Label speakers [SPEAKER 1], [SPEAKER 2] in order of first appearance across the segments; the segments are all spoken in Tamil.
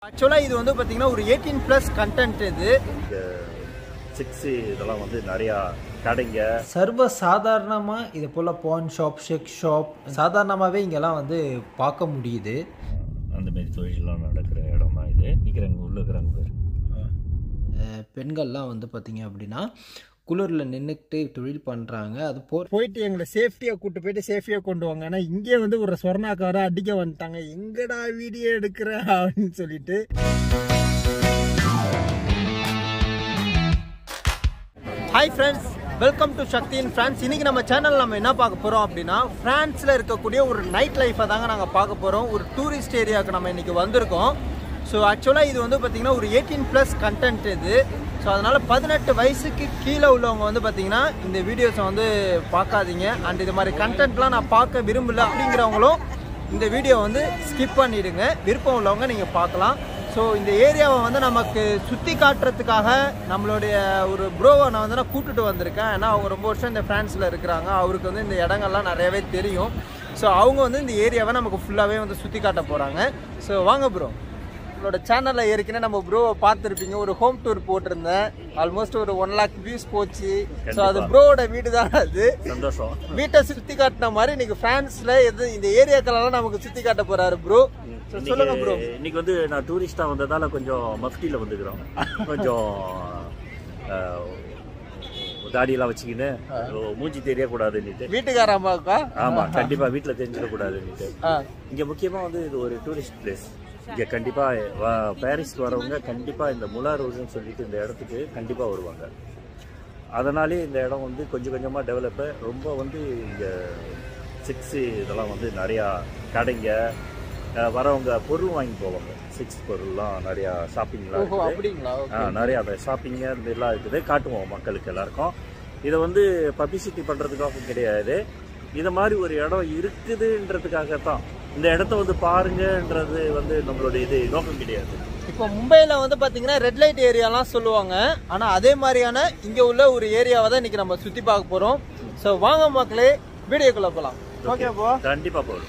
[SPEAKER 1] ஆக்சுவலாக இது வந்து பார்த்தீங்கன்னா ஒரு எயிட்டீன் ப்ளஸ் கண்டென்ட் இது
[SPEAKER 2] இங்கே சிக்ஸு இதெல்லாம் வந்து நிறையா கடைங்க
[SPEAKER 3] சர்வ சாதாரணமாக இது போல் பான் ஷாப் ஷெக் ஷாப் சாதாரணமாகவே இங்கெல்லாம் வந்து பார்க்க முடியுது
[SPEAKER 2] அந்த மாதிரி தொழிலெலாம் நடக்கிற இடம் தான் இது நிற்கிறாங்க உள்ள இருக்கிறாங்க பேர்
[SPEAKER 3] அஹ் பெண்கள்லாம் வந்து பார்த்தீங்க அப்படின்னா குளிரில் நின்றுக்கிட்டு தொழில் பண்ணுறாங்க அது போ
[SPEAKER 1] போயிட்டு எங்களை சேஃப்டியாக கூட்டு போயிட்டு சேஃப்டியாக கொண்டு வாங்க ஆனால் இங்கே வந்து ஒரு சொர்ணாக்கார அடிக்க வந்துட்டாங்க எங்கடா வீடியோ எடுக்கிற அப்படின்னு சொல்லிட்டு hi friends welcome to Sakthi in France இன்னைக்கு நம்ம சேனல் நம்ம என்ன பார்க்க போகிறோம் அப்படின்னா ஃப்ரான்ஸில் இருக்கக்கூடிய ஒரு நைட் லைஃப்பை தாங்க நாங்கள் பார்க்க போகிறோம் ஒரு டூரிஸ்ட் ஏரியாவுக்கு நம்ம இன்னைக்கு வந்திருக்கோம் ஸோ ஆக்சுவலாக இது வந்து பார்த்திங்கன்னா ஒரு எயிட்டீன் ப்ளஸ் கண்டென்ட் இது ஸோ அதனால் பதினெட்டு வயசுக்கு கீழே உள்ளவங்க வந்து பார்த்திங்கன்னா இந்த வீடியோஸை வந்து பார்க்காதீங்க அண்ட் இது மாதிரி கண்டென்ட்லாம் நான் பார்க்க விரும்பல அப்படிங்கிறவங்களும் இந்த வீடியோ வந்து ஸ்கிப் பண்ணிடுங்க விருப்பம் உள்ளவங்க நீங்கள் பார்க்கலாம் ஸோ இந்த ஏரியாவை வந்து நமக்கு சுற்றி காட்டுறதுக்காக நம்மளுடைய ஒரு ப்ரோவை நான் வந்து நான் கூப்பிட்டுட்டு வந்திருக்கேன் ஏன்னா அவங்க ரொம்ப வருஷம் இந்த ஃப்ரான்ஸில் இருக்கிறாங்க அவருக்கு வந்து இந்த இடங்கள்லாம் நிறையவே தெரியும் ஸோ அவங்க வந்து இந்த ஏரியாவை நமக்கு ஃபுல்லாகவே வந்து சுற்றி காட்ட போகிறாங்க ஸோ வாங்க ப்ரோ நம்மளோட சேனலில் ஏற்கனவே நம்ம ப்ரோவை பார்த்துருப்பீங்க ஒரு ஹோம் டூர் போட்டிருந்தேன் ஆல்மோஸ்ட் ஒரு ஒன் லேக் வியூஸ் போச்சு ஸோ அது ப்ரோவோட வீடு தான் அது
[SPEAKER 2] சந்தோஷம்
[SPEAKER 1] வீட்டை சுற்றி காட்டின மாதிரி இன்னைக்கு ஃப்ரான்ஸில் எது இந்த ஏரியாக்களெல்லாம் நமக்கு சுற்றி காட்ட போகிறாரு ப்ரோ ஸோ சொல்லுங்க ப்ரோ
[SPEAKER 2] இன்னைக்கு- இன்னைக்கு வந்து நான் டூரிஸ்டாக வந்ததால கொஞ்சம் மஃப்டியில் வந்துக்கிறோம் கொஞ்சம் அஹ், தாடியெல்லாம் வச்சுக்கின்னு மூஞ்சி தெரியக்கூடாதுன்னுட்டு
[SPEAKER 1] வீட்டுக்கார அம்மாவுக்கா
[SPEAKER 2] ஆமாம் கண்டிப்பாக வீட்டில் தெரிஞ்சிடக்கூடாதுன்னுட்டு
[SPEAKER 1] ஆ
[SPEAKER 2] இங்கே முக்கியமாக வந்து இது ஒரு டூரிஸ்ட் பிளேஸ் இங்கே கண்டிப்பாக பாரிஸ்க்கு வரவங்க கண்டிப்பாக இந்த முலா ரோடுன்னு சொல்லிட்டு இந்த இடத்துக்கு கண்டிப்பாக வருவாங்க அதனாலே இந்த இடம் வந்து கொஞ்சம் கொஞ்சமாக டெவலப்பு ரொம்ப வந்து இங்கே சிக்ஸு இதெல்லாம் வந்து நிறையா கடைங்க அஹ், வரவங்க பொருள் வாங்கி போவாங்க சிக்ஸ் பொருள்லாம் நிறையா ஷாப்பிங்லாம்
[SPEAKER 1] ஓஹோ
[SPEAKER 2] இருக்குது
[SPEAKER 1] அப்படிங்களா
[SPEAKER 2] ஆ, நிறைய அந்த ஷாப்பிங்கு அந்த எல்லாம் இருக்குது காட்டுவோம் மக்களுக்கு எல்லாருக்கும் இதை வந்து பப்ளிசிட்டி பண்ணுறதுக்காக கிடையாது இது மாதிரி ஒரு இடம் இருக்குதுன்றதுக்காக தான் இந்த இடத்த வந்து பாருங்கன்றது வந்து நம்மளோட இது நோக்கம் கிடையாது
[SPEAKER 1] இப்போ மும்பையில் வந்து பார்த்தீங்கன்னா ரெட் லைட் ஏரியாலாம் சொல்லுவாங்க ஆனால் அதே மாதிரியான இங்கே உள்ள ஒரு ஏரியாவை தான் இன்னைக்கு நம்ம சுற்றி பார்க்க போகிறோம் ஸோ வாங்க மக்களே வீடியோக்குள்ளே போகலாம் ஓகே போ
[SPEAKER 2] கண்டிப்பாக போதும்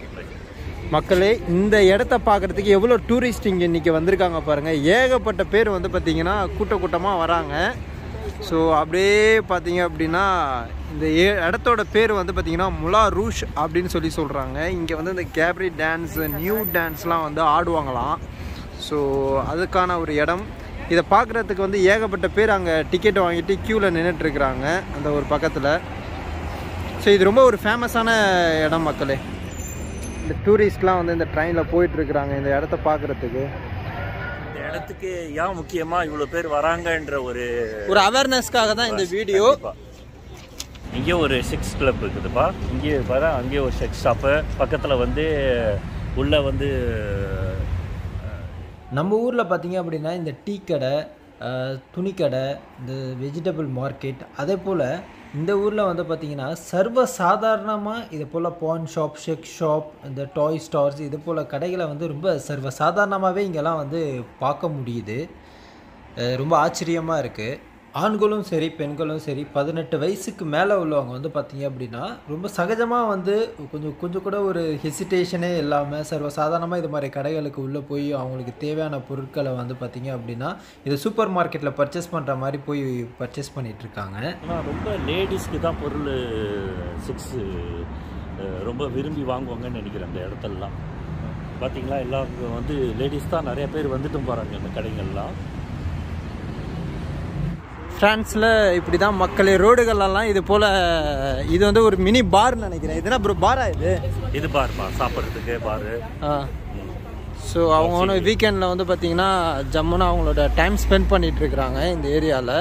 [SPEAKER 1] மக்களே இந்த இடத்த பார்க்கறதுக்கு எவ்வளோ டூரிஸ்ட் இங்கே இன்றைக்கி வந்திருக்காங்க பாருங்கள் ஏகப்பட்ட பேர் வந்து பார்த்தீங்கன்னா கூட்ட கூட்டமாக வராங்க ஸோ அப்படியே பார்த்தீங்க அப்படின்னா இந்த ஏ இடத்தோட பேர் வந்து பார்த்தீங்கன்னா முலா ரூஷ் அப்படின்னு சொல்லி சொல்கிறாங்க இங்கே வந்து இந்த கேப்ரி டான்ஸ் நியூ டான்ஸ்லாம் வந்து ஆடுவாங்களாம் ஸோ அதுக்கான ஒரு இடம் இதை பார்க்குறதுக்கு வந்து ஏகப்பட்ட பேர் அங்கே டிக்கெட் வாங்கிட்டு க்யூவில் நின்றுட்டுருக்குறாங்க அந்த ஒரு பக்கத்தில் ஸோ இது ரொம்ப ஒரு ஃபேமஸான இடம் மக்களே இந்த டூரிஸ்ட்லாம் வந்து இந்த ட்ரெயினில் போயிட்டுருக்குறாங்க இந்த இடத்த பார்க்குறதுக்கு
[SPEAKER 2] இந்த இடத்துக்கு ஏன் முக்கியமாக இவ்வளோ பேர் வராங்கன்ற ஒரு
[SPEAKER 1] ஒரு அவேர்னஸ்க்காக தான் இந்த வீடியோ
[SPEAKER 2] கண்டிப்பா. இங்கே ஒரு செக்ஸ் கிளப் இருக்குதுப்பா இங்கே பாரு அங்கேயே ஒரு செக்ஸ் ஷாப்பு பக்கத்தில் வந்து உள்ள வந்து
[SPEAKER 3] நம்ம ஊரில் பார்த்தீங்க அப்படின்னா இந்த டீ கடை அஹ், துணிக்கடை இந்த வெஜிடபிள் மார்க்கெட் அதே போல் இந்த ஊரில் வந்து பார்த்திங்கன்னா சர்வ சாதாரணமாக இது போல் பான் ஷாப் ஷெக் ஷாப் இந்த டாய் ஸ்டார்ஸ் இது போல் கடைகளை வந்து ரொம்ப சர்வ சாதாரணமாகவே இங்கெல்லாம் வந்து பார்க்க முடியுது அஹ், ரொம்ப ஆச்சரியமாக இருக்குது ஆண்களும் சரி பெண்களும் சரி பதினெட்டு வயசுக்கு மேலே உள்ளவங்க வந்து பார்த்தீங்க அப்படின்னா ரொம்ப சகஜமாக வந்து கொஞ்சம் கொஞ்சம் கூட ஒரு ஹெசிடேஷனே இல்லாமல் சர்வசாதாரணமாக இது மாதிரி கடைகளுக்கு உள்ளே போய் அவங்களுக்கு தேவையான பொருட்களை வந்து பார்த்தீங்க அப்படின்னா இது சூப்பர் மார்க்கெட்டில் பர்ச்சேஸ் பண்ணுற மாதிரி போய் பர்ச்சேஸ் பண்ணிட்டு இருக்காங்க
[SPEAKER 2] ஆனால் ரொம்ப லேடிஸ்க்கு தான் பொருள் சிக்ஸு ரொம்ப விரும்பி வாங்குவாங்கன்னு நினைக்கிறேன் அந்த இடத்துலலாம் பார்த்தீங்களா எல்லாருக்கும் வந்து லேடிஸ் தான் நிறைய பேர் வந்துட்டும் போகிறாங்க இந்த கடைகள்லாம்
[SPEAKER 1] ஃப்ரான்ஸில் இப்படி தான் மக்களே ரோடுகளெல்லாம் இது போல் இது வந்து ஒரு மினி பார்னு நினைக்கிறேன் இதுனா ப்ரோ பாரா இது
[SPEAKER 2] இது பார்ப்பா சாப்பிட்றதுக்கு பாரு
[SPEAKER 1] ஆ ஸோ அவங்க ஒன்று வீக்கெண்டில் வந்து பார்த்தீங்கன்னா ஜம்முன்னு அவங்களோட டைம் ஸ்பெண்ட் பண்ணிட்டு இருக்கிறாங்க இந்த ஏரியாவில்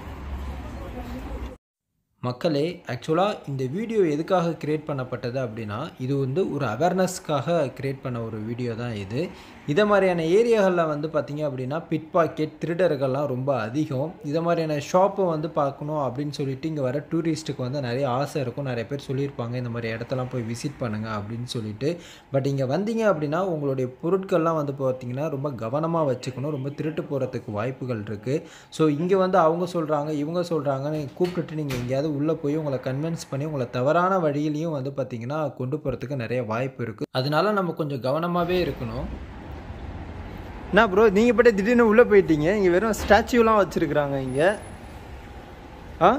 [SPEAKER 3] மக்களே ஆக்சுவலாக இந்த வீடியோ எதுக்காக கிரியேட் பண்ணப்பட்டது அப்படின்னா இது வந்து ஒரு அவேர்னஸ்க்காக கிரியேட் பண்ண ஒரு வீடியோ தான் இது இதை மாதிரியான ஏரியாகளில் வந்து பார்த்திங்க அப்படின்னா பிட் பாக்கெட் திருடர்கள்லாம் ரொம்ப அதிகம் இதை மாதிரியான ஷாப்பை வந்து பார்க்கணும் அப்படின்னு சொல்லிட்டு இங்கே வர டூரிஸ்ட்டுக்கு வந்து நிறைய ஆசை இருக்கும் நிறைய பேர் சொல்லியிருப்பாங்க இந்த மாதிரி இடத்தெல்லாம் போய் விசிட் பண்ணுங்கள் அப்படின்னு சொல்லிட்டு பட் இங்கே வந்தீங்க அப்படின்னா உங்களுடைய பொருட்கள்லாம் வந்து பார்த்தீங்கன்னா ரொம்ப கவனமாக வச்சுக்கணும் ரொம்ப திருட்டு போகிறதுக்கு வாய்ப்புகள் இருக்குது ஸோ இங்கே வந்து அவங்க சொல்கிறாங்க இவங்க சொல்கிறாங்கன்னு கூப்பிட்டுட்டு நீங்கள் எங்கேயாவது உள்ளே போய் உங்களை கன்வின்ஸ் பண்ணி உங்களை தவறான வழியிலையும் வந்து பார்த்தீங்கன்னா கொண்டு போகிறதுக்கு நிறைய வாய்ப்பு இருக்குது அதனால நம்ம கொஞ்சம் கவனமாகவே இருக்கணும்
[SPEAKER 1] என்ன ப்ரோ நீங்கள் பட்டு திடீர்னு உள்ளே போயிட்டீங்க இங்கே வெறும் ஸ்டாச்சுலாம் வச்சுருக்குறாங்க இங்கே ஆ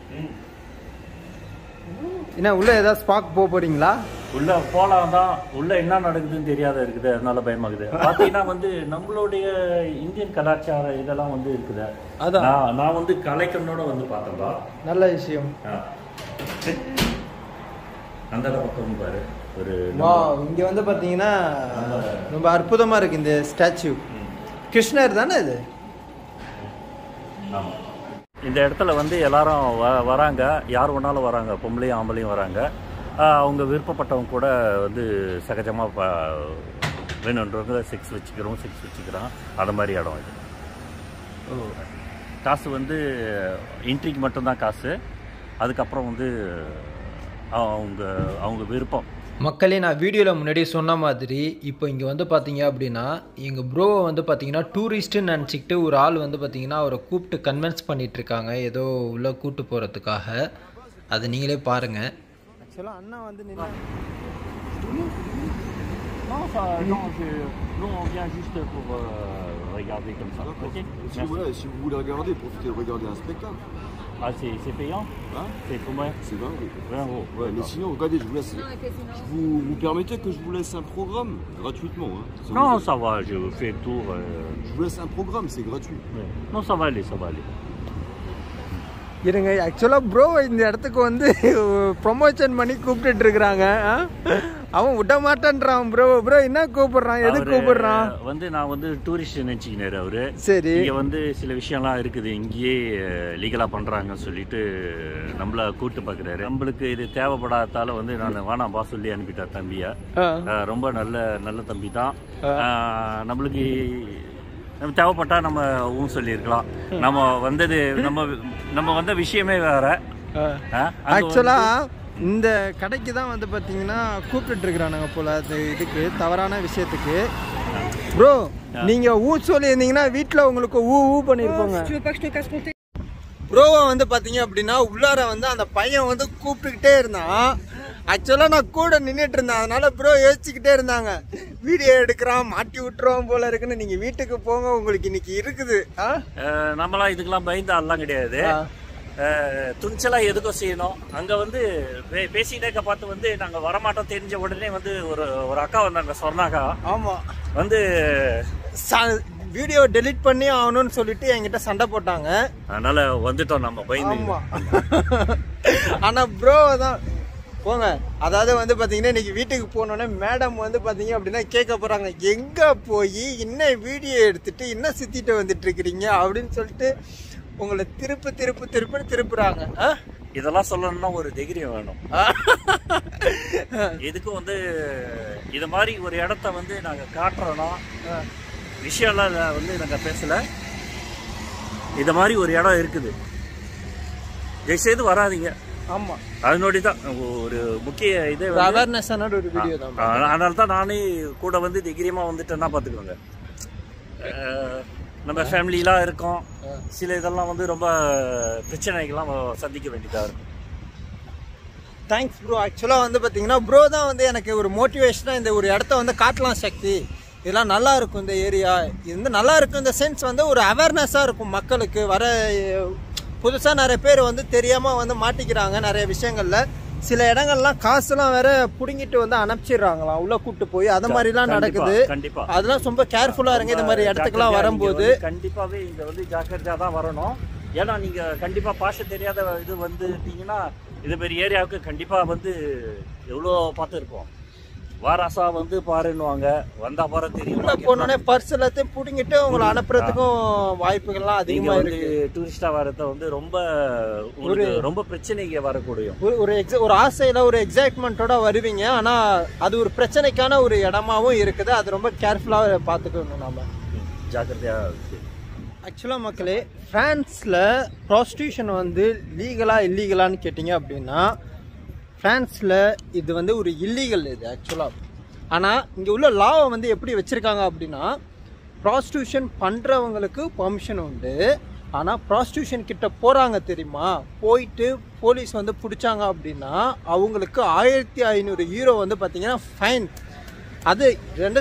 [SPEAKER 1] என்ன உள்ளே ஏதாவது ஸ்பாக் போக போகிறீங்களா
[SPEAKER 2] உள்ள போலாம் தான் உள்ள என்ன நடக்குதுன்னு தெரியாத இருக்குது அதனால பயமாகுது பாத்தீங்கன்னா வந்து நம்மளுடைய இந்தியன் கலாச்சார இதெல்லாம் வந்து இருக்குது
[SPEAKER 1] அதான்.
[SPEAKER 2] நான் நான் வந்து கலைக்கண்ணோட வந்து பார்த்தேன்பா
[SPEAKER 1] நல்ல விஷயம்
[SPEAKER 2] ஆ. அந்த பக்கம் பாரு ஒரு
[SPEAKER 1] வா இங்கே வந்து பார்த்தீங்கன்னா ரொம்ப அற்புதமாக இருக்குது இந்த ஸ்டாச்சு கிருஷ்ணர் தானே இது
[SPEAKER 2] ஆமா. இந்த இடத்துல வந்து எல்லாரும் வ வராங்க யார் வேணாலும் வராங்க பொம்பளையும் ஆம்பளையும் வராங்க ஆஹ் அவங்க விருப்பப்பட்டவங்க கூட வந்து சகஜமாக வேணுன்றவங்க செக்ஸ் வச்சுக்கிறோம் செக்ஸ் வச்சுக்கிறோம் அந்த மாதிரி இடம் இது காசு வந்து என்ட்ரிக்கு மட்டும்தான் காசு அதுக்கப்புறம் வந்து அவங்க அவங்க விருப்பம்
[SPEAKER 3] மக்களே நான் வீடியோவில் முன்னாடி சொன்ன மாதிரி இப்போ இங்கே வந்து பார்த்தீங்க அப்படின்னா எங்கள் ப்ரோவை வந்து பார்த்தீங்கன்னா டூரிஸ்ட்டுன்னு நினச்சிக்கிட்டு ஒரு ஆள் வந்து பார்த்தீங்கன்னா அவரை கூப்பிட்டு கன்வின்ஸ் பண்ணிட்டு இருக்காங்க ஏதோ உள்ளே கூப்பிட்டு போகிறதுக்காக அதை நீங்களே பாருங்கள்
[SPEAKER 1] ஆக்சுவலாக அண்ணா வந்து நின்று
[SPEAKER 2] Non, ça, non, je- nous on vient juste pour euh, regarder comme ça. Ok
[SPEAKER 4] Si,
[SPEAKER 2] Merci.
[SPEAKER 4] voilà, si vous voulez regarder, profitez de regarder un spectacle.
[SPEAKER 2] Ah, c'est c'est payant
[SPEAKER 4] Hein
[SPEAKER 2] C'est combien
[SPEAKER 4] C'est 20 euros.
[SPEAKER 2] 20 euros.
[SPEAKER 4] Ouais, mais sinon, regardez, je vous laisse. Vous, vous permettez que je vous laisse un programme gratuitement hein Ça
[SPEAKER 2] Non,
[SPEAKER 4] vous-
[SPEAKER 2] ça va, je fais le tour. euh,
[SPEAKER 4] Je vous laisse un programme, c'est gratuit.
[SPEAKER 2] ouais. Non, ça va aller, ça va aller.
[SPEAKER 1] இருங்க ஆக்சுவலாக ப்ரோ இந்த இடத்துக்கு வந்து ப்ரொமோஷன் பண்ணி கூப்பிட்டுட்டு இருக்கிறாங்க ஆ? அவன் விட மாட்டேன்றான் ப்ரோ ப்ரோ என்ன கூப்பிடுறான் எது
[SPEAKER 2] அவரு
[SPEAKER 1] கூப்பிடுறான்
[SPEAKER 2] வந்து நான் வந்து டூரிஸ்ட் நினைச்சுக்கினாரு அவரு
[SPEAKER 1] சரி
[SPEAKER 2] இங்க வந்து சில விஷயம்லாம் இருக்குது இங்கேயே லீகலா பண்றாங்கன்னு சொல்லிட்டு நம்மள கூட்டு பாக்குறாரு நம்மளுக்கு இது தேவைப்படாதால வந்து நான் வேணாம்பா சொல்லி அனுப்பிட்டார் தம்பிய
[SPEAKER 1] ஆ.
[SPEAKER 2] அஹ் ரொம்ப நல்ல நல்ல தம்பி தான் நம்மளுக்கு நம்ம தேவைப்பட்டா நம்ம ஊன் சொல்லியிருக்கலாம் நம்ம வந்தது நம்ம நம்ம வந்த விஷயமே வேற
[SPEAKER 1] ஆ.
[SPEAKER 2] அஹ் அங்க
[SPEAKER 1] ஆக்சுவலாக இந்த கடைக்கு தான் வந்து பார்த்தீங்கன்னா கூப்பிட்டுட்டு இருக்கிறானுங்க போல அது இதுக்கு தவறான விஷயத்துக்கு ப்ரோ நீங்கள் ஊ சொல்லியிருந்தீங்கன்னா வீட்டில் உங்களுக்கு ஊ ஊ பண்ணியிருப்போங்க ப்ரோவை வந்து பார்த்தீங்க அப்படின்னா உள்ளார வந்து அந்த பையன் வந்து கூப்பிட்டுக்கிட்டே இருந்தான் ஆக்சுவலாக நான் கூட நின்றுட்டு இருந்தேன் அதனால ப்ரோ யோசிச்சுக்கிட்டே இருந்தாங்க வீடியோ எடுக்கிறான் மாட்டி விட்டுருவோம் போல இருக்குன்னு நீங்கள் வீட்டுக்கு போங்க உங்களுக்கு இன்னைக்கு இருக்குது ஆ
[SPEAKER 2] அஹ் நம்மளாம் இதுக்கெல்லாம் பயந்த ஆள்லாம் கிடையாது
[SPEAKER 1] ஆ.
[SPEAKER 2] அஹ் துணிச்சலா எதுக்கும் செய்யணும் அங்க வந்து பே- பேசிக்கிட்டே இருக்க பார்த்து வந்து நாங்க வரமாட்டோம் தெரிஞ்ச உடனே வந்து ஒரு ஒரு அக்கா வந்தாங்க சொர்ணாக்கா
[SPEAKER 1] ஆமாம்
[SPEAKER 2] வந்து
[SPEAKER 1] வீடியோ டெலீட் பண்ணி ஆகணும்னு சொல்லிட்டு என்கிட்ட சண்டை போட்டாங்க
[SPEAKER 2] அதனால வந்துட்டோம் நம்ம பயந்து
[SPEAKER 1] ஆமா ஆனா ப்ரோ தான் போங்க அதாவது வந்து பாத்தீங்கன்னா இன்னைக்கு வீட்டுக்கு போனோடனே மேடம் வந்து பாத்தீங்க அப்படின்னா கேட்க போறாங்க எங்க போய் என்ன வீடியோ எடுத்துட்டு என்ன சுத்திட்டு வந்துட்டு இருக்கிறீங்க அப்படின்னு சொல்லிட்டு உங்களை திருப்பு திருப்பு திருப்புன்னு திருப்புறாங்க ஆ?
[SPEAKER 2] இதெல்லாம் சொல்லணும்னா ஒரு தைரியம் வேணும் இதுக்கும் வந்து இது மாதிரி ஒரு இடத்த வந்து நாங்க காட்டுறோம்னா விஷயம்லாம் இல்ல வந்து நாங்க பேசல இது மாதிரி ஒரு இடம் இருக்குது தயவுசெய்து வராதீங்க
[SPEAKER 1] ஆமா
[SPEAKER 2] அதனோடி தான் ஒரு முக்கிய இதே வந்து
[SPEAKER 1] அவேர்னஸ் ஒரு வீடியோ தான்
[SPEAKER 2] ஆ, அதனால தான் நானே கூட வந்து தைரியமாக வந்துட்டேன்னா பார்த்துக்கோங்க அஹ், நம்ம ஃபேமிலிலாம் இருக்கோம் சில இதெல்லாம் வந்து ரொம்ப பிரச்சனைகள்லாம் சந்திக்க வேண்டியதாக இருக்கும்
[SPEAKER 1] தேங்க்ஸ் ப்ரோ ஆக்சுவலாக வந்து பார்த்தீங்கன்னா ப்ரோ தான் வந்து எனக்கு ஒரு மோட்டிவேஷனாக இந்த ஒரு இடத்த வந்து காட்டலாம் சக்தி இதெல்லாம் நல்லா இருக்கும் இந்த ஏரியா இது வந்து நல்லா இருக்கும் இந்த சென்ஸ் வந்து ஒரு அவேர்னஸாக இருக்கும் மக்களுக்கு வர புதுசாக நிறைய பேர் வந்து தெரியாமல் வந்து மாட்டிக்கிறாங்க நிறைய விஷயங்களில் சில இடங்கள்லாம் காசுலாம் வேற பிடுங்கிட்டு வந்து அனுப்பிச்சிடுறாங்களாம் உள்ள கூட்டு போய் அது மாதிரிலாம்
[SPEAKER 2] கண்டிப்பா,
[SPEAKER 1] நடக்குது
[SPEAKER 2] கண்டிப்பா.
[SPEAKER 1] அதெல்லாம் ரொம்ப கேர்ஃபுல்லாக இருங்க இந்த மாதிரி இடத்துக்குலாம்
[SPEAKER 2] ஜாக்கிரதையா
[SPEAKER 1] வரும்போது
[SPEAKER 2] நீங்க வந்து கண்டிப்பாவே இங்க வந்து ஜாக்கிரதையா தான் வரணும் ஏன்னா நீங்க கண்டிப்பா பாஷை தெரியாத இது வந்துட்டீங்கன்னா இது மாதிரி ஏரியாவுக்கு கண்டிப்பா வந்து எவ்வளோ பார்த்து இருப்போம் வாராசா வந்து பாருன்னுவாங்க வந்தா பாரு
[SPEAKER 1] உள்ள
[SPEAKER 2] தெரியும்
[SPEAKER 1] போனோடனே பர்ஸ் எல்லாத்தையும் பிடுங்கிட்டு உங்களை அனுப்புறதுக்கும் வாய்ப்புகள்லாம்
[SPEAKER 2] நீங்க
[SPEAKER 1] அதிகமாக
[SPEAKER 2] வந்து
[SPEAKER 1] இருக்கு
[SPEAKER 2] டூரிஸ்டா வரத வந்து ரொம்ப உங்களுக்கு ரொம்ப பிரச்சனைக்கு வரக்கூடிய
[SPEAKER 1] ஒரு ஒரு எக்ஸ ஒரு ஆசையில் ஒரு எக்ஸைட்மெண்ட்டோட வருவீங்க ஆனால் அது ஒரு பிரச்சனைக்கான ஒரு இடமாவும் இருக்குது அது ரொம்ப கேர்ஃபுல்லாக பார்த்துக்கணும் நம்ம
[SPEAKER 2] ஜாக்கிரதையா இருக்கு.
[SPEAKER 1] ஆக்சுவலாக மக்களே ஃப்ரான்ஸில் ப்ராஸ்டியூஷன் வந்து லீகலா இல்லீகலான்னு கேட்டிங்க அப்படின்னா ஃப்ரான்ஸில் இது வந்து ஒரு இல்லீகல் இது ஆக்சுவலாக ஆனால் இங்கே உள்ள லாவை வந்து எப்படி வச்சுருக்காங்க அப்படின்னா ப்ராஸ்டியூஷன் பண்ணுறவங்களுக்கு பர்மிஷன் உண்டு ஆனால் ப்ராஸ்டியூஷன் கிட்ட போகிறாங்க தெரியுமா போயிட்டு போலீஸ் வந்து பிடிச்சாங்க அப்படின்னா அவங்களுக்கு ஆயிரத்தி ஐநூறு யூரோ வந்து பார்த்தீங்கன்னா ஃபைன் அது ரெண்டு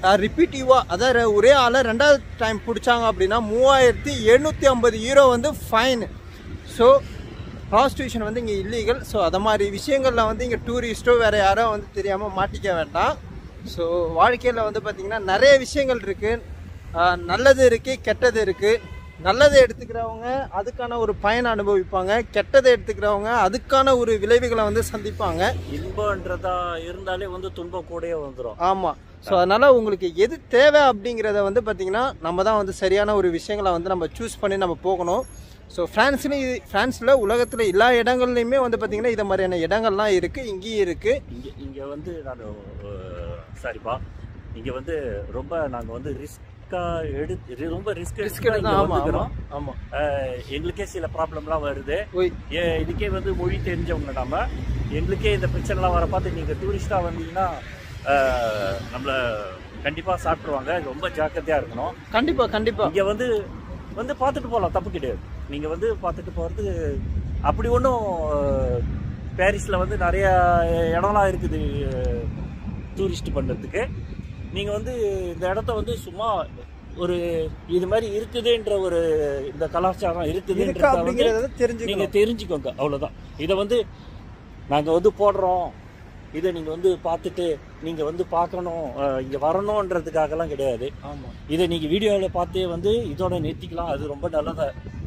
[SPEAKER 1] ரிப்பீட்டிவாக அதாவது ஒரே ஆளை ரெண்டாவது டைம் பிடிச்சாங்க அப்படின்னா மூவாயிரத்தி எழுநூற்றி ஐம்பது யூரோ வந்து ஃபைன் ஸோ ப்ராஸ்டியூஷன் வந்து இங்கே இல்லீகல் ஸோ அதை மாதிரி விஷயங்களில் வந்து இங்கே டூரிஸ்ட்டோ வேறு யாரோ வந்து தெரியாமல் மாட்டிக்க வேண்டாம் ஸோ வாழ்க்கையில் வந்து பார்த்திங்கன்னா நிறைய விஷயங்கள் இருக்குது நல்லது இருக்குது கெட்டது இருக்குது நல்லதை எடுத்துக்கிறவங்க அதுக்கான ஒரு பயனை அனுபவிப்பாங்க கெட்டதை எடுத்துக்கிறவங்க அதுக்கான ஒரு விளைவுகளை வந்து சந்திப்பாங்க
[SPEAKER 2] இன்பன்றதா இருந்தாலே வந்து துன்பம் கூடயே வந்துடும்
[SPEAKER 1] ஆமாம் ஸோ அதனால் உங்களுக்கு எது தேவை அப்படிங்கிறத வந்து பார்த்திங்கன்னா நம்ம தான் வந்து சரியான ஒரு விஷயங்களை வந்து நம்ம சூஸ் பண்ணி நம்ம போகணும் ஸோ ஃப்ரான்ஸ்லேயும் ஃப்ரான்ஸில் உலகத்தில் எல்லா இடங்கள்லையுமே வந்து பார்த்திங்கன்னா இது மாதிரியான இடங்கள்லாம் இருக்குது இங்கேயும் இருக்குது
[SPEAKER 2] இங்கே இங்கே வந்து நான் சாரிப்பா இங்கே வந்து ரொம்ப நாங்கள் வந்து ரிஸ்க்காக எடு ரொம்ப ரிஸ்க்
[SPEAKER 1] ரிஸ்க் எடுத்து ஆமாம் ஆமாம் ஆமாம்
[SPEAKER 2] எங்களுக்கே சில ப்ராப்ளம்லாம் வருது
[SPEAKER 1] ஓய்
[SPEAKER 2] ஏ இதுக்கே வந்து மொழி தெரிஞ்சவங்க நம்ம எங்களுக்கே இந்த பிரச்சனைலாம் வர பார்த்து நீங்கள் டூரிஸ்டாக வந்தீங்கன்னா அஹ், நம்மளை கண்டிப்பாக சாப்பிட்ருவாங்க ரொம்ப ஜாக்கிரதையாக இருக்கணும்
[SPEAKER 1] கண்டிப்பாக கண்டிப்பாக
[SPEAKER 2] இங்கே வந்து வந்து பார்த்துட்டு போகலாம் தப்பு கிடையாது நீங்கள் வந்து பார்த்துட்டு போகிறது அப்படி ஒன்றும் பாரிஸில் வந்து நிறைய இடம்லாம் இருக்குது டூரிஸ்ட் பண்ணுறதுக்கு நீங்கள் வந்து இந்த இடத்த வந்து சும்மா ஒரு இது மாதிரி இருக்குதுன்ற ஒரு இந்த கலாச்சாரம்
[SPEAKER 1] இருக்கா
[SPEAKER 2] இருக்குதுன்றத வந்து
[SPEAKER 1] அப்படிங்கிறத தெரிஞ்சுக்கணும்
[SPEAKER 2] நீங்கள் தெரிஞ்சுக்கோங்க அவ்வளோதான் இதை வந்து நாங்கள் வந்து போடுறோம் இதை நீங்கள் வந்து பார்த்துட்டு நீங்கள் வந்து பார்க்கணும் இங்கே வரணுன்றதுக்காகலாம் கிடையாது
[SPEAKER 1] ஆமாம்
[SPEAKER 2] இதை நீங்கள் வீடியோவில் பார்த்தே வந்து இதோட நிறுத்திக்கலாம் அது ரொம்ப நல்லதா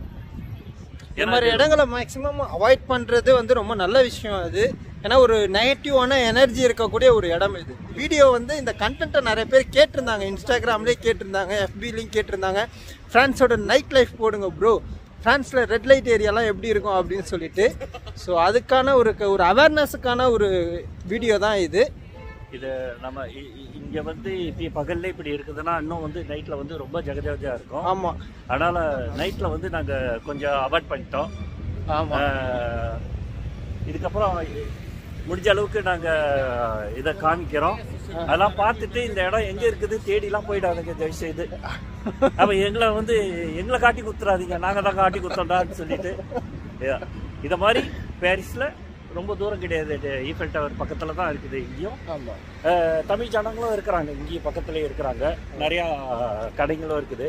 [SPEAKER 1] இந்த மாதிரி இடங்களை மேக்ஸிமம் அவாய்ட் பண்ணுறது வந்து ரொம்ப நல்ல விஷயம் அது ஏன்னா ஒரு நெகட்டிவான எனர்ஜி இருக்கக்கூடிய ஒரு இடம் இது வீடியோ வந்து இந்த கண்டென்ட்டை நிறைய பேர் கேட்டிருந்தாங்க இன்ஸ்டாகிராம்லேயே கேட்டிருந்தாங்க எஃபிலையும் கேட்டிருந்தாங்க ஃப்ரான்ஸோட நைட் லைஃப் போடுங்க ப்ரோ ஃப்ரான்ஸில் ரெட் லைட் ஏரியாலாம் எப்படி இருக்கும் அப்படின்னு சொல்லிட்டு ஸோ அதுக்கான ஒரு ஒரு அவேர்னஸுக்கான ஒரு வீடியோ தான் இது
[SPEAKER 2] இது நம்ம இ- இ- இங்க வந்து இப்போ பகல்ல இப்படி இருக்குதுன்னா இன்னும் வந்து நைட்ல வந்து ரொம்ப ஜகஜகஜா இருக்கும்
[SPEAKER 1] ஆமாம்
[SPEAKER 2] அதனால நைட்ல வந்து நாங்க கொஞ்சம் அவாய்ட் பண்ணிட்டோம்
[SPEAKER 1] ஆமாம்
[SPEAKER 2] ஆஹ், இதுக்கப்புறம் இ- முடிஞ்ச அளவுக்கு நாங்க இதை காமிக்கிறோம் அதெல்லாம் பார்த்துட்டு இந்த இடம் எங்க இருக்குது தேடிலாம் போயிடாதுங்க தயவு செய்து அப்ப எங்களை வந்து எங்களை காட்டி குத்துறாதீங்க நாங்க தான் காட்டி குத்தோம்டான்னு சொல்லிட்டு Yeah. இத மாதிரி பாரிஸ்ல ரொம்ப தூரம் கிடையாது ஈஃபெல் டவர் பக்கத்துல தான் இருக்குது இங்கேயும்
[SPEAKER 1] ஆமாம்
[SPEAKER 2] அஹ், தமிழ் ஜனங்களும் இருக்கிறாங்க இங்கேயும் பக்கத்துலேயே இருக்கிறாங்க நிறையா கடைங்களும் இருக்குது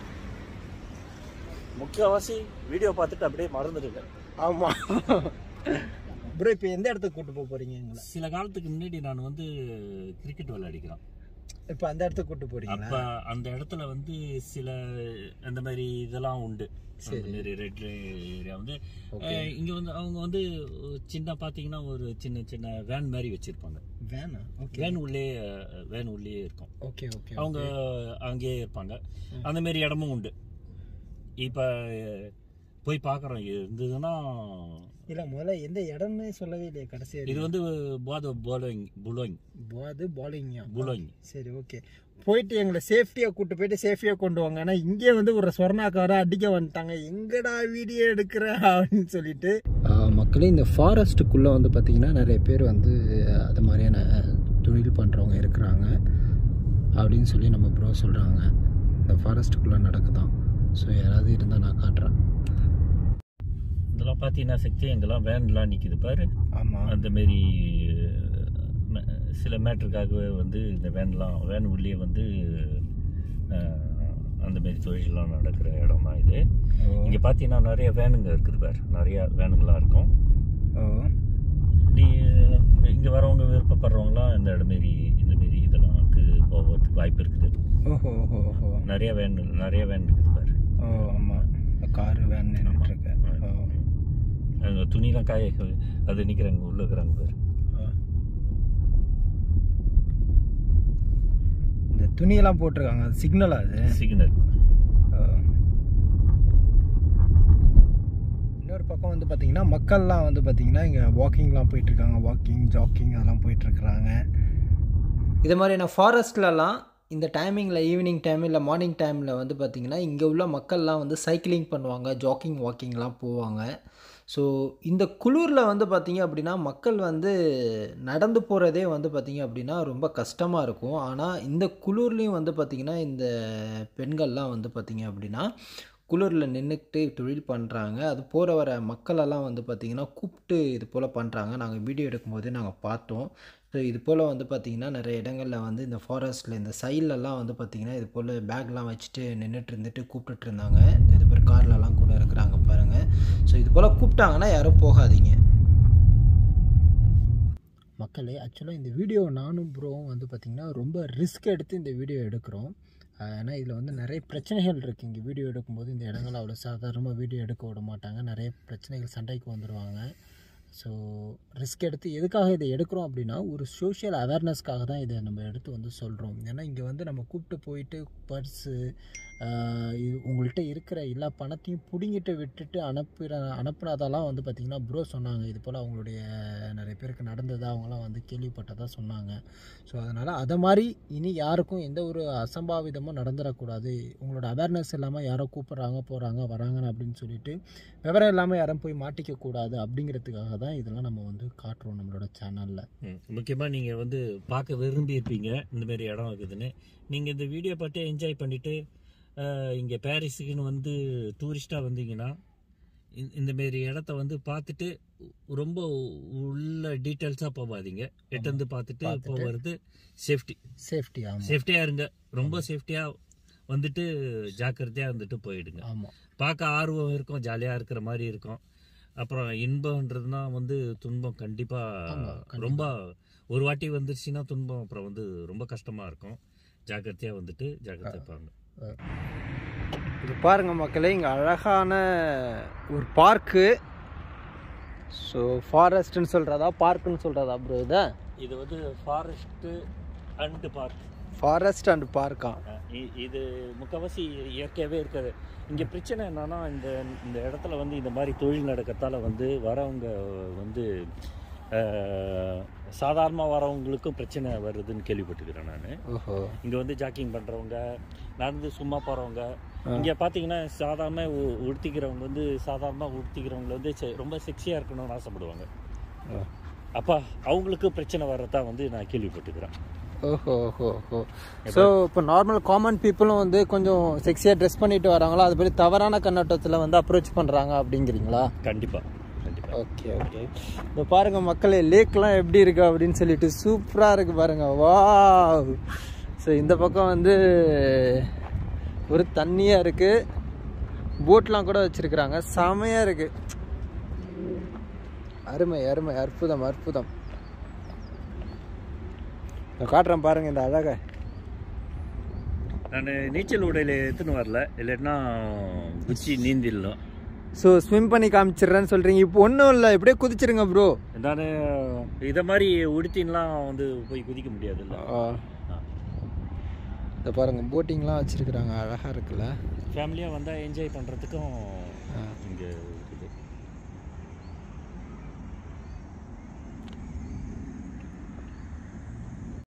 [SPEAKER 2] முக்கால்வாசி வீடியோ பார்த்துட்டு அப்படியே மறந்துடுங்க
[SPEAKER 1] ஆமாம் ப்ரோ இப்போ எந்த இடத்துக்கு கூட்டு போக போகிறீங்க எங்களை
[SPEAKER 2] சில காலத்துக்கு முன்னாடி நான் வந்து கிரிக்கெட் விளையாடிக்கிறேன்
[SPEAKER 1] இப்போ அந்த இடத்துக்கு கூட்டு போகிறீங்களா
[SPEAKER 2] அப்ப அந்த இடத்துல வந்து சில அந்த மாதிரி இதெல்லாம் உண்டு அந்த மாதிரி ரெட் ஏரியா வந்து அஹ், இங்க வந்து அவங்க வந்து சின்ன பாத்தீங்கன்னா ஒரு சின்ன சின்ன வேன் மாதிரி வச்சிருப்பாங்க
[SPEAKER 1] வேணா ஓகே
[SPEAKER 2] வேன் உள்ளே வேன் உள்ளே இருக்கும்
[SPEAKER 1] ஓகே ஓகே
[SPEAKER 2] அவங்க அங்கேயே இருப்பாங்க அந்த மாதிரி இடமும் உண்டு இப்போ போய் பார்க்குறோம் இருந்ததுன்னா
[SPEAKER 1] இல்லை முதல்ல எந்த இடம்னு சொல்லவே இல்லையே கடைசி
[SPEAKER 2] இது வந்து போத போலோங் புலோங்
[SPEAKER 1] அது பாலிங்கா
[SPEAKER 2] புலோங்
[SPEAKER 1] சரி ஓகே போயிட்டு எங்களை சேஃப்டியாக கூட்டு போயிட்டு சேஃப்டியாக கொண்டு வாங்க ஆனால் இங்கே வந்து ஒரு சொர்ணாக்கார அடிக்க வந்துட்டாங்க எங்கடா வீடியோ எடுக்கிற அப்படின்னு சொல்லிட்டு மக்களே இந்த ஃபாரஸ்ட்டுக்குள்ளே வந்து பார்த்திங்கன்னா நிறைய பேர் வந்து அது மாதிரியான தொழில் பண்ணுறவங்க இருக்கிறாங்க அப்படின்னு சொல்லி நம்ம ப்ரோ சொல்கிறாங்க இந்த ஃபாரஸ்ட்டுக்குள்ளே நடக்குதான் ஸோ யாராவது இருந்தால் நான் காட்டுறேன்
[SPEAKER 2] இதெல்லாம் பார்த்தீங்கன்னா சக்தி எங்கெல்லாம் வேன்லாம் நிற்கிது பாரு
[SPEAKER 1] ஆமாம்
[SPEAKER 2] அந்த மாரி ம- சில மேட்டருக்காகவே வந்து இந்த வேன்லாம் வேன் உள்ளே வந்து அஹ், அந்த மாரி தொழிலெலாம் நடக்கிற இடம் தான் இது இங்கே பார்த்தீங்கன்னா நிறைய வேனுங்க இருக்குது பாரு நிறைய வேனுங்களாம் இருக்கும்
[SPEAKER 1] ஓ
[SPEAKER 2] நீ இங்கே வரவங்க விருப்பப்படுறவங்களாம் இந்த இடம் மாரி இந்த மாரி இதெல்லாம் போகிறதுக்கு வாய்ப்பு இருக்குது
[SPEAKER 1] ஓஹோ ஓஹோ ஓஹோ
[SPEAKER 2] நிறைய வேன் நிறைய வேன் இருக்குது பாரு
[SPEAKER 1] ஓ ஆமாம் காரு வேன் நின்றுட்டுருக்கு ஓ
[SPEAKER 2] அங்கே துணிலாம் காய அது நிற்கிறாங்க உள்ளே இருக்கிறாங்க பாரு
[SPEAKER 1] இந்த துணியெல்லாம் போட்டிருக்காங்க அது சிக்னலா அது
[SPEAKER 2] சிக்னல்
[SPEAKER 1] இன்னொரு பக்கம் வந்து பார்த்தீங்கன்னா மக்கள்லாம் வந்து பார்த்தீங்கன்னா இங்கே வாக்கிங்லாம் போயிட்டுருக்காங்க வாக்கிங் ஜாக்கிங் அதெல்லாம் போயிட்டுருக்குறாங்க இது மாதிரியான ஃபாரஸ்ட்லலாம் இந்த டைமிங்கில் ஈவினிங் டைம் இல்லை மார்னிங் டைமில் வந்து பார்த்திங்கன்னா இங்கே உள்ள மக்கள்லாம் வந்து சைக்கிளிங் பண்ணுவாங்க ஜாக்கிங் வாக்கிங்லாம் போவாங்க ஸோ இந்த குளிரில் வந்து பார்த்திங்க அப்படின்னா மக்கள் வந்து நடந்து போகிறதே வந்து பார்த்திங்க அப்படின்னா ரொம்ப கஷ்டமாக இருக்கும் ஆனால் இந்த குளிர்லேயும் வந்து பார்த்திங்கன்னா இந்த பெண்கள்லாம் வந்து பார்த்திங்க அப்படின்னா குளிரில் நின்றுக்கிட்டு தொழில் பண்ணுறாங்க அது போகிற வர மக்களெல்லாம் வந்து பார்த்திங்கன்னா கூப்பிட்டு இது போல் பண்ணுறாங்க நாங்கள் வீடியோ எடுக்கும்போதே நாங்கள் பார்த்தோம்
[SPEAKER 3] ஸோ இது போல் வந்து பார்த்திங்கன்னா நிறைய இடங்களில் வந்து இந்த ஃபாரஸ்ட்டில் இந்த சைட்லலாம் வந்து பார்த்திங்கன்னா இது போல் பேக்லாம் வச்சுட்டு நின்றுட்டு இருந்துட்டு கூப்பிட்டுட்டு இருந்தாங்க இது பேர் கார்லலாம் கூட இருக்கிறாங்க பாருங்கள் ஸோ இது போல் கூப்பிட்டாங்கன்னா யாரும் போகாதீங்க மக்களே ஆக்சுவலாக இந்த வீடியோ நானும் ப்ரோவும் வந்து பார்த்திங்கன்னா ரொம்ப ரிஸ்க் எடுத்து இந்த வீடியோ எடுக்கிறோம் அஹ் ஏன்னா இதில் வந்து நிறைய பிரச்சனைகள் இருக்குது இங்கே வீடியோ எடுக்கும்போது இந்த இடங்கள் அவ்வளோ சாதாரணமாக வீடியோ எடுக்க விட மாட்டாங்க நிறைய பிரச்சனைகள் சண்டைக்கு வந்துடுவாங்க ஸோ ரிஸ்க் எடுத்து எதுக்காக இதை எடுக்கிறோம் அப்படின்னா ஒரு சோஷியல் அவேர்னஸ்க்காக தான் இதை நம்ம எடுத்து வந்து சொல்கிறோம் ஏன்னா இங்கே வந்து நம்ம கூப்பிட்டு போயிட்டு பர்ஸு இது உங்கள்கிட்ட இருக்கிற எல்லா பணத்தையும் பிடுங்கிட்டு விட்டுட்டு அனுப்புகிற அனுப்புனதெல்லாம் வந்து பார்த்திங்கன்னா ப்ரோ சொன்னாங்க இது போல் அவங்களுடைய நிறைய பேருக்கு நடந்ததா அவங்களாம் வந்து கேள்விப்பட்டதாக சொன்னாங்க ஸோ அதனால் அதை மாதிரி இனி யாருக்கும் எந்த ஒரு அசம்பாவிதமும் நடந்துடக்கூடாது உங்களோட அவேர்னஸ் இல்லாமல் யாரோ கூப்பிட்றாங்க போகிறாங்க வராங்கன்னு அப்படின்னு சொல்லிட்டு விவரம் இல்லாமல் யாரும் போய் மாட்டிக்க கூடாது அப்படிங்கிறதுக்காக தான் இதெல்லாம் நம்ம வந்து காட்டுறோம் நம்மளோட சேனலில்
[SPEAKER 2] முக்கியமாக நீங்கள் வந்து பார்க்க விரும்பி இருப்பீங்க இந்த மாதிரி இடம் இருக்குதுன்னு நீங்கள் இந்த வீடியோ பார்த்து என்ஜாய் பண்ணிவிட்டு இங்கே பாரிஸுக்குன்னு வந்து டூரிஸ்ட்டாக வந்தீங்கன்னா இந்த- இந்த மாரி இடத்த வந்து பார்த்துட்டு ரொம்ப உள்ள டீட்டெயில்ஸாக போகாதீங்க எட்டந்து பார்த்துட்டு
[SPEAKER 3] பார்த்துட்டு.
[SPEAKER 2] போகிறது சேஃப்டி
[SPEAKER 3] சேஃப்டி ஆமாம்
[SPEAKER 2] சேஃப்டியாக இருங்க ரொம்ப சேஃப்டியாக வந்துட்டு ஜாக்கிரதையாக வந்துட்டு போயிடுங்க
[SPEAKER 3] ஆமாம்
[SPEAKER 2] பார்க்க ஆர்வம் இருக்கும் ஜாலியாக இருக்கிற மாதிரி இருக்கும் அப்புறம் இன்பம்ன்றதுனா வந்து துன்பம்
[SPEAKER 3] ஆமா,
[SPEAKER 2] கண்டிப்பாக
[SPEAKER 3] கண்டிப்பா.
[SPEAKER 2] ரொம்ப ஒரு வாட்டி வந்துருச்சுன்னா துன்பம் அப்புறம் வந்து ரொம்ப கஷ்டமாக இருக்கும் ஜாக்கிரதையாக வந்துட்டு ஜாக்கிரதை இருப்பாங்க
[SPEAKER 1] இது பாருங்கள் மக்களே இங்கே அழகான ஒரு பார்க்கு ஸோ ஃபாரஸ்ட்னு சொல்கிறதா பார்க்குன்னு சொல்கிறதா ப்ரோ இதை
[SPEAKER 2] இது வந்து forest and park
[SPEAKER 1] forest and பார்க்கா
[SPEAKER 2] இது முக்கால்வாசி இயற்கையாகவே இருக்காது இங்கே பிரச்சனை என்னன்னா இந்த இந்த இடத்துல வந்து இந்த மாதிரி தொழில் நடக்கிறதால வந்து வரவங்க வந்து சாதாரணமாக வரவங்களுக்கும் பிரச்சனை வருதுன்னு கேள்விப்பட்டுக்கிறேன் நான்
[SPEAKER 1] ஓஹோ
[SPEAKER 2] இங்கே வந்து ஜாக்கிங் பண்ணுறவங்க நடந்து சும்மா போகிறவங்க இங்கே பார்த்தீங்கன்னா சாதாரண உ- உடுத்திக்கிறவங்க வந்து சாதாரணமாக உடுத்திக்கிறவங்க வந்து செ- ரொம்ப செக்ஸியாக இருக்கணும்னு ஆசைப்படுவாங்க அப்போ அவங்களுக்கு பிரச்சனை வர்றதா வந்து நான் கேள்விப்பட்டுக்கிறேன்
[SPEAKER 1] ஓஹோ ஓஹோ ஓஹோ ஸோ இப்போ நார்மல் காமன் பீப்புளும் வந்து கொஞ்சம் செக்ஸியாக ட்ரெஸ் பண்ணிட்டு வராங்களா அது மாதிரி தவறான கண்ணோட்டத்தில் வந்து அப்ரோச் பண்ணுறாங்க அப்படிங்கிறீங்களா
[SPEAKER 2] கண்டிப்பாக கண்டிப்பாக
[SPEAKER 1] ஓகே ஓகே இப்போ பாருங்க மக்களே லேக்லாம் எப்படி இருக்கு அப்படின்னு சொல்லிட்டு சூப்பராக இருக்கு பாருங்க வா ஸோ இந்த பக்கம் வந்து ஒரு தண்ணியாக இருக்கு போட்லாம் கூட வச்சிருக்கிறாங்க செமையாக இருக்கு அருமை அருமை அற்புதம் அற்புதம் இதோ காட்டுறேன் பாருங்க இந்த அழகை
[SPEAKER 2] நான் நீச்சல் உடையில எடுத்துன்னு வரல இல்லைன்னா குச்சி நீந்திடலாம்
[SPEAKER 1] ஸோ ஸ்விம் பண்ணி காமிச்சிடுறேன்னு சொல்கிறீங்க இப்போ ஒன்றும் இல்லை இப்படியே குதிச்சிருங்க ப்ரோ
[SPEAKER 2] நான் இதை மாதிரி உடுத்தின்லாம் வந்து போய் குதிக்க முடியாதுல்ல
[SPEAKER 1] இந்த பாருங்க போட்டிங்லாம் வச்சிருக்கிறாங்க அழகாக இருக்குல்ல
[SPEAKER 2] ஃபேமிலியாக வந்தால் என்ஜாய் பண்ணுறதுக்கும் இங்கே இருக்குது